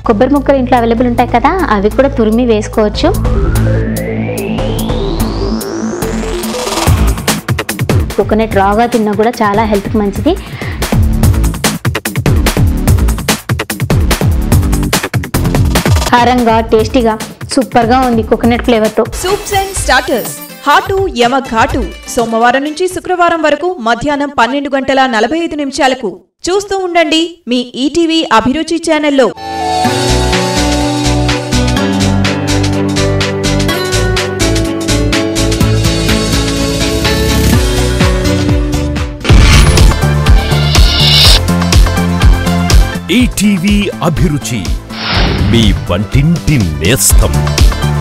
కొబ్బరి ముక్కలు ఇంట్లో అవైలబుల్ ఉంటాయి కదా అవి కూడా తురిమి వేసుకోవచ్చు కోకోనట్ రాగా తిన్నా కూడా చాలా హెల్త్కి మంచిది కారంగా టేస్టీగా సూపర్గా ఉంది కోకోనట్ ఫ్లేవర్తో సూప్స్ అండ్ స్టార్టర్స్ హాటు యమ ఘాటు సోమవారం నుంచి శుక్రవారం వరకు మధ్యాహ్నం పన్నెండు గంటల నలభై ఐదు నిమిషాలకు చూస్తూ ఉండండి మీ ఈటీవీ అభిరుచి ఛానల్లో ఈటీవీ అభిరుచి మీ వంటింటి నేస్తం